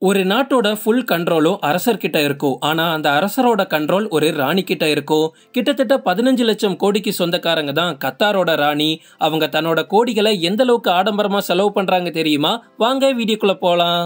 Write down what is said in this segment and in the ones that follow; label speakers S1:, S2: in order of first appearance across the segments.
S1: ஒரு நாட்டோட ஃபுல் கண்ட்ரோலும் அரசர்கிட்ட இருக்கும் ஆனா அந்த அரசரோட கண்ட்ரோல் ஒரு ராணி கிட்ட இருக்கும் கிட்டத்தட்ட பதினஞ்சு லட்சம் கோடிக்கு சொந்தக்காரங்க தான் கத்தாரோட ராணி அவங்க தன்னோட கோடிகளை எந்த அளவுக்கு ஆடம்பரமா செலவு பண்றாங்க தெரியுமா வாங்க வீடியோக்குள்ள போலாம்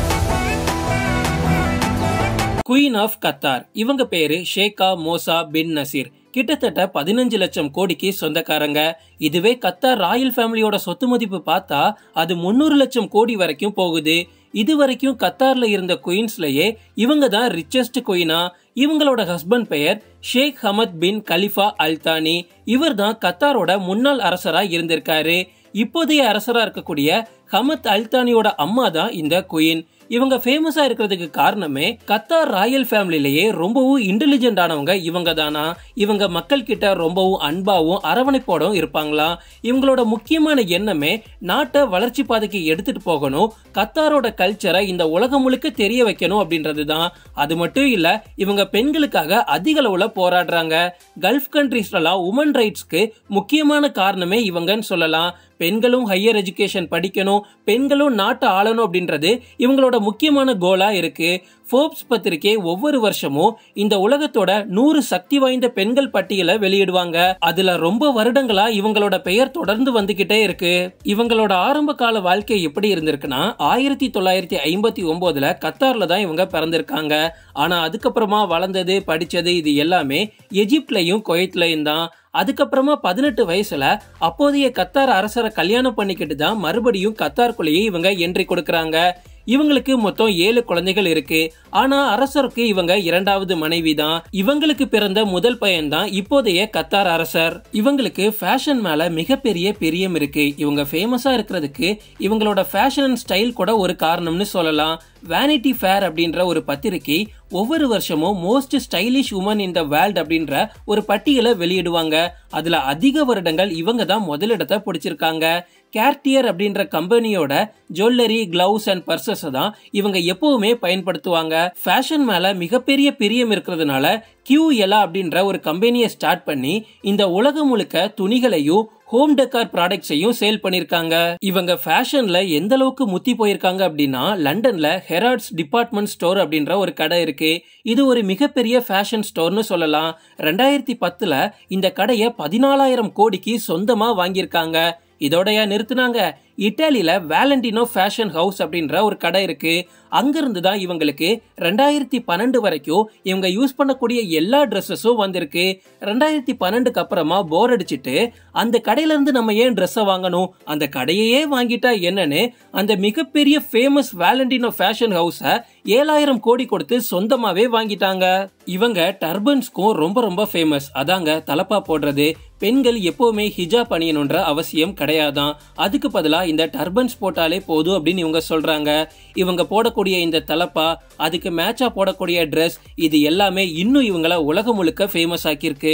S1: குயின் ஆஃப் கத்தார் இவங்க பேரு ஷேகா மோசா பின் நசீர் கிட்டத்தட்ட பதினஞ்சு லட்சம் கோடிக்கு சொந்தக்காரங்க இதுவே கத்தார் ராயல் ஃபேமிலியோட சொத்து மதிப்பு பார்த்தா அது முந்நூறு லட்சம் கோடி வரைக்கும் போகுது இது வரைக்கும் கத்தார்ல இருந்த குயின்ஸ்லயே இவங்க தான் ரிச்சஸ்ட் குயினா இவங்களோட ஹஸ்பண்ட் பெயர் Sheikh Hamad bin Khalifa Al Thani இவர் தான் கத்தாரோட முன்னாள் அரசரா இருந்திருக்காரு இப்போதைய அரசரா இருக்கக்கூடிய ஹமத் அல்தானியோட அம்மா தான் இந்த குயின் இவங்க ஃபேமஸா இருக்கிறதுக்கு காரணமே கத்தார் ராயல் ஃபேமிலிலேயே ரொம்பவும் இன்டெலிஜென்ட் ஆனவங்க இவங்க தானா இவங்க மக்கள் கிட்ட ரொம்பவும் அன்பாவும் அரவணைப்போடும் இருப்பாங்களாம் இவங்களோட முக்கியமான எண்ணமே நாட்டை வளர்ச்சி பாதைக்கு எடுத்துட்டு போகணும் கத்தாரோட கல்ச்சரை இந்த உலகம் முழுக்க தெரிய வைக்கணும் அப்படின்றது தான் அது மட்டும் இல்ல இவங்க பெண்களுக்காக அதிக அளவுல போராடுறாங்க கல்ஃப் கண்ட்ரீஸ்லாம் உமன் ரைட்ஸ்க்கு முக்கியமான காரணமே இவங்கன்னு சொல்லலாம் பெண்களும் ஹையர் எஜுகேஷன் படிக்கணும் பெண்களும் நாட்டை ஆளணும் அப்படின்றது இவங்களோட முக்கியமான கோலா இருக்கு ஃபோர்ப்ஸ் பத்திரிகை ஒவ்வொரு வருஷமும் இந்த உலகத்தோட நூறு சக்தி வாய்ந்த பெண்கள் பட்டியலை வெளியிடுவாங்க அதுல ரொம்ப வருடங்களா இவங்களோட பெயர் தொடர்ந்து வந்துகிட்டே இருக்கு இவங்களோட ஆரம்ப கால வாழ்க்கை எப்படி இருந்திருக்குன்னா ஆயிரத்தி தொள்ளாயிரத்தி ஐம்பத்தி ஒன்பதுல கத்தார்ல தான் இவங்க பிறந்திருக்காங்க ஆனா அதுக்கப்புறமா வளர்ந்தது படிச்சது இது எல்லாமே எஜிப்ட்லயும் குவைத்லயும் தான் அதுக்கப்புறமா பதினெட்டு வயசுல அப்போதைய கத்தார் அரசரை கல்யாணம் பண்ணிக்கிட்டு தான் மறுபடியும் கத்தாருக்குள்ளேயே இவங்க என்ட்ரி கொடுக்கறாங்க இவங்களுக்கு மொத்தம் ஏழு குழந்தைகள் இருக்கு ஆனா அரசருக்கு இவங்க இரண்டாவது மனைவி தான் இவங்களுக்கு பிறந்த முதல் பையன் தான் இப்போதைய கத்தார் அரசர் இவங்களுக்கு ஃபேஷன் மேல மிகப்பெரிய பிரியம் இருக்கு இவங்க ஃபேமஸா இருக்கிறதுக்கு இவங்களோட ஃபேஷன் அண்ட் ஸ்டைல் கூட ஒரு காரணம்னு சொல்லலாம் வேனிட்டி ஃபேர் அப்படின்ற ஒரு பத்திரிகை ஒவ்வொரு வருஷமும் most stylish women in the world அப்படின்ற ஒரு பட்டியலை வெளியிடுவாங்க அதுல அதிக வருடங்கள் இவங்க தான் முதலிடத்தை பிடிச்சிருக்காங்க கேர்டியர் அப்படின்ற கம்பெனியோட ஜுவல்லரி கிளவுஸ் அண்ட் பர்சஸ் தான் இவங்க எப்பவுமே பயன்படுத்துவாங்க ஃபேஷன் மேல மிகப்பெரிய பிரியம் இருக்கிறதுனால கியூ எலா அப்படின்ற ஒரு கம்பெனியை ஸ்டார்ட் பண்ணி இந்த உலகம் முழுக்க துணிகளையும் ஹோம் டெக்கார் ப்ராடக்ட்ஸையும் சேல் பண்ணிருக்காங்க இவங்க ஃபேஷன்ல எந்த அளவுக்கு முத்தி போயிருக்காங்க அப்படின்னா லண்டன்ல ஹெராட்ஸ் டிபார்ட்மெண்ட் ஸ்டோர் அப்படின்ற ஒரு கடை இருக்கு இது ஒரு மிகப்பெரிய ஃபேஷன் ஸ்டோர்னு சொல்லலாம் ரெண்டாயிரத்தி பத்துல இந்த கடையை பதினாலாயிரம் கோடிக்கு சொந்தமா வாங்கியிருக்காங்க இதோடய நிறுத்தினாங்க இட்டாலியில வேலண்டினோ ஃபேஷன் ஹவுஸ் அப்படின்ற ஒரு கடை இருக்கு அங்கிருந்து தான் இவங்களுக்கு ரெண்டாயிரத்தி பன்னெண்டு வரைக்கும் இவங்க யூஸ் பண்ணக்கூடிய எல்லா ட்ரெஸ்ஸஸும் வந்திருக்கு ரெண்டாயிரத்தி பன்னெண்டுக்கு அப்புறமா போர் அடிச்சுட்டு அந்த கடையில இருந்து நம்ம ஏன் ட்ரெஸ்ஸை வாங்கணும் அந்த கடையையே வாங்கிட்டா என்னன்னு அந்த மிகப்பெரிய ஃபேமஸ் வேலண்டினோ ஃபேஷன் ஹவுஸை ஏழாயிரம் கோடி கொடுத்து சொந்தமாவே வாங்கிட்டாங்க இவங்க டர்பன்ஸ்க்கும் ரொம்ப ரொம்ப ஃபேமஸ் அதாங்க தலப்பா போடுறது பெண்கள் எப்பவுமே ஹிஜாப் அணியணுன்ற அவசியம் கிடையாதான் அதுக்கு பதிலாக இந்த டர்பன்ஸ் போட்டாலே போதும் அப்படின்னு இவங்க சொல்றாங்க இவங்க போடக்கூடிய இந்த தலப்பா அதுக்கு மேட்சா போடக்கூடிய ட்ரெஸ் இது எல்லாமே இன்னும் இவங்கள உலகம் முழுக்க ஃபேமஸ் ஆக்கியிருக்கு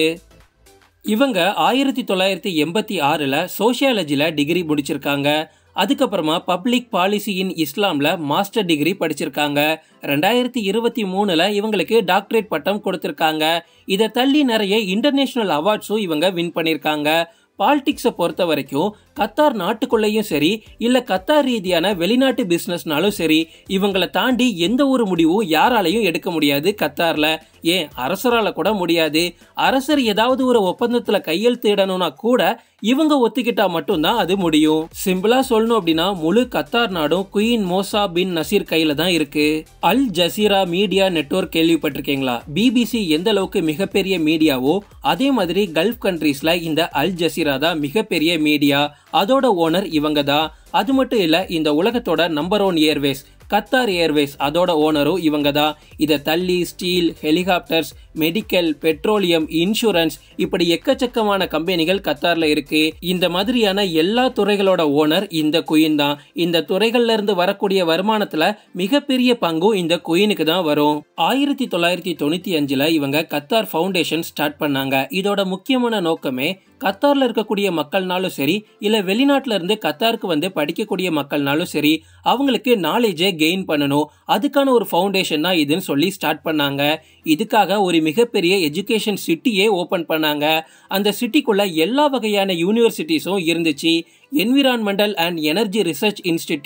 S1: இவங்க ஆயிரத்தி தொள்ளாயிரத்தி எண்பத்தி ஆறில் சோஷியாலஜியில் டிகிரி முடிச்சிருக்காங்க அதுக்கப்புறமா பப்ளிக் பாலிசி இன் இஸ்லாமில் மாஸ்டர் டிகிரி படிச்சிருக்காங்க ரெண்டாயிரத்தி இருபத்தி மூணில் இவங்களுக்கு டாக்டரேட் பட்டம் கொடுத்துருக்காங்க இதை தள்ளி நிறைய இன்டர்நேஷ்னல் அவார்ட்ஸும் இவங்க வின் பண்ணியிருக்காங்க பாலிடிக்ஸை பொறுத்த வரைக்கும் கத்தார் நாட்டுக்குள்ளேயும் சரி இல்ல கத்தார் ரீதியான வெளிநாட்டு பிசினஸ்னாலும் சரி இவங்களை தாண்டி எந்த ஒரு முடிவும் யாராலையும் எடுக்க முடியாது கத்தார்ல ஏன் அரசரால கூட முடியாது அரசர் ஏதாவது ஒரு ஒப்பந்தத்துல கையெழுத்திடணும்னா கூட இவங்க ஒத்துக்கிட்டா மட்டும்தான் அது முடியும் சிம்பிளா சொல்லணும் அப்படின்னா முழு கத்தார் நாடும் குயின் மோசா பின் நசீர் கையில தான் இருக்கு அல் ஜசீரா மீடியா நெட்ஒர்க் கேள்விப்பட்டிருக்கீங்களா பிபிசி எந்த அளவுக்கு மிகப்பெரிய மீடியாவோ அதே மாதிரி கல்ஃப் கண்ட்ரீஸ்ல இந்த அல் ஜசீரா தான் மிகப்பெரிய மீடியா அதோட ஓனர் இவங்க தான் அது மட்டும் இல்ல இந்த உலகத்தோட number one airways Qatar Airways அதோட ஓனரும் இவங்க தான் இதை தள்ளி steel helicopters medical petroleum insurance இப்படி எக்கச்சக்கமான கம்பெனிகள் கத்தார்ல இருக்கு இந்த மாதிரியான எல்லா துறைகளோட ஓனர் இந்த குயின் தான் இந்த துறைகள்ல இருந்து வரக்கூடிய வருமானத்துல மிகப்பெரிய பங்கும் இந்த குயினுக்கு தான் வரும் ஆயிரத்தி தொள்ளாயிரத்தி தொண்ணூத்தி அஞ்சுல இவங்க கத்தார் ஃபவுண்டேஷன் ஸ்டார்ட் பண்ணாங்க இதோட முக்கியமான நோக்கமே கத்தார்ல இருக்கக்கூடிய மக்கள்னாலும் சரி இல்ல வெளிநாட்டுல இருந்து கத்தாருக்கு வந்து படிக்கக்கூடிய மக்கள்னாலும் சரி அவங்களுக்கு நாலேஜை கெயின் பண்ணணும் அதுக்கான ஒரு ஃபவுண்டேஷன் தான் இதுன்னு சொல்லி ஸ்டார்ட் பண்ணாங்க இதுக்காக ஒரு மிகப்பெரிய எஜுகேஷன் சிட்டியே ஓபன் பண்ணாங்க அந்த சிட்டிக்குள்ள எல்லா வகையான யூனிவர்சிட்டிஸும் இருந்துச்சு environmental and energy research institute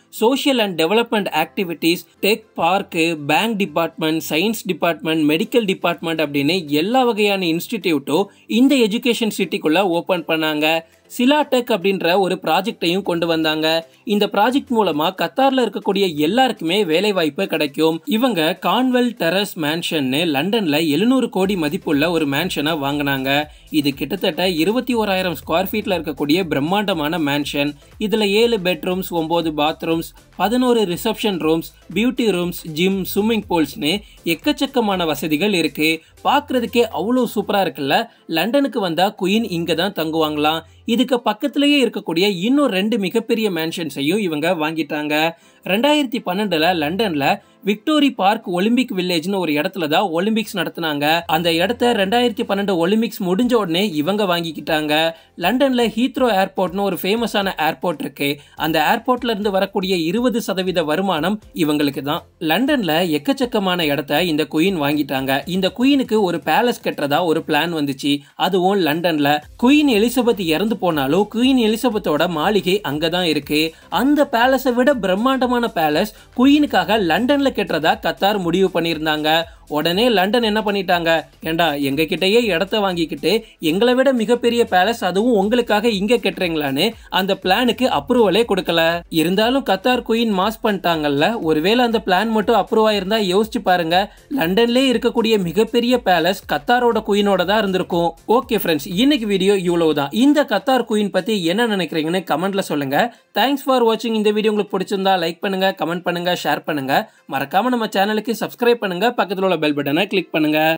S1: social and development activities tech park bank department science department medical department அப்படின்னு எல்லா வகையான இன்ஸ்டிடியூட்டும் இந்த எஜுகேஷன் சிட்டிக்குள்ள ஓபன் பண்ணாங்க சிலாடெக் அப்படின்ற ஒரு ப்ராஜெக்டையும் கொண்டு வந்தாங்க இந்த ப்ராஜெக்ட் மூலமா கத்தார்ல இருக்கக்கூடிய எல்லாருக்குமே வேலை வாய்ப்பு கிடைக்கும் இவங்க கான்வெல் டெரஸ் மேன்ஷன்னு லண்டன்ல எழுநூறு கோடி மதிப்புள்ள ஒரு மேன்ஷனை வாங்கினாங்க இது கிட்டத்தட்ட இருபத்தி ஓராயிரம் ஸ்கொயர் ஃபீட்ல இருக்கக்கூடிய பிரம்மாண்டமான மேன்ஷன் இதுல ஏழு பெட்ரூம்ஸ் ஒன்பது பாத்ரூம்ஸ் பதினோரு reception rooms beauty rooms gym swimming பூல்ஸ்னு எக்கச்சக்கமான வசதிகள் இருக்கு பார்க்கறதுக்கே அவ்வளோ சூப்பரா இருக்குல்ல லண்டனுக்கு வந்தா குயின் இங்க தான் தங்குவாங்களாம் இதுக்கு பக்கத்திலேயே இருக்கக்கூடிய இன்னும் ரெண்டு மிகப்பெரிய மேன்ஷன்ஸையும் இவங்க வாங்கிட்டாங்க ரெண்டாயிரத்தி பன்னெண்டுல லண்டன்ல விக்டோரி பார்க் ஒலிம்பிக் வில்லேஜ்னு ஒரு இடத்துல தான் ஒலிம்பிக்ஸ் நடத்தினாங்க அந்த இடத்த ரெண்டாயிரத்தி பன்னெண்டு ஒலிம்பிக்ஸ் முடிஞ்ச உடனே இவங்க வாங்கிக்கிட்டாங்க லண்டன்ல ஹீத்ரோ ஏர்போர்ட்னு ஒரு ஃபேமஸான ஏர்போர்ட் இருக்கு அந்த ஏர்போர்ட்ல இருந்து வரக்கூடிய இருபது சதவீத வருமானம் இவங்களுக்கு தான் லண்டன்ல எக்கச்சக்கமான இடத்த இந்த குயின் வாங்கிட்டாங்க இந்த குயினுக்கு ஒரு பேலஸ் கட்டுறதா ஒரு பிளான் வந்துச்சு அதுவும் லண்டன்ல குயின் எலிசபெத் இறந்து போனாலும் குயின் எலிசபெத்தோட மாளிகை அங்கதான் இருக்கு அந்த பேலஸை விட பிரம்மாண்டமான பேலஸ் குயினுக்காக லண்டன்ல கட்டுறதா கத்தார் முடிவு பண்ணியிருந்தாங்க உடனே லண்டன் என்ன பண்ணிட்டாங்க ஏண்டா எங்க கிட்டயே இடத்த வாங்கிக்கிட்டு எங்களை விட மிகப்பெரிய பேலஸ் அதுவும் உங்களுக்காக இங்க கட்டுறீங்களான்னு அந்த பிளானுக்கு அப்ரூவலே கொடுக்கல இருந்தாலும் கத்தார் குயின் மாஸ் பண்ணிட்டாங்கல்ல ஒருவேளை அந்த பிளான் மட்டும் அப்ரூவ் ஆயிருந்தா யோசிச்சு பாருங்க லண்டன்லே இருக்கக்கூடிய மிகப்பெரிய பேலஸ் கத்தாரோட குயினோட தான் இருந்திருக்கும் ஓகே ஃப்ரெண்ட்ஸ் இன்னைக்கு வீடியோ இவ்வளவுதான் இந்த கத்தார் குயின் பத்தி என்ன நினைக்கிறீங்கன்னு கமெண்ட்ல சொல்லுங்க தேங்க்ஸ் ஃபார் வாட்சிங் இந்த வீடியோ உங்களுக்கு பிடிச்சிருந்தா லைக் பண்ணுங்க கமெண்ட் பண்ணுங்க ஷேர் பண்ணுங்க மறக்காம நம்ம சேனலுக்கு சப்ஸ்கிரைப் பண்ணுங்க பக்கத்தில் உள்ள பெல் பட்டனை கிளிக் பண்ணுங்க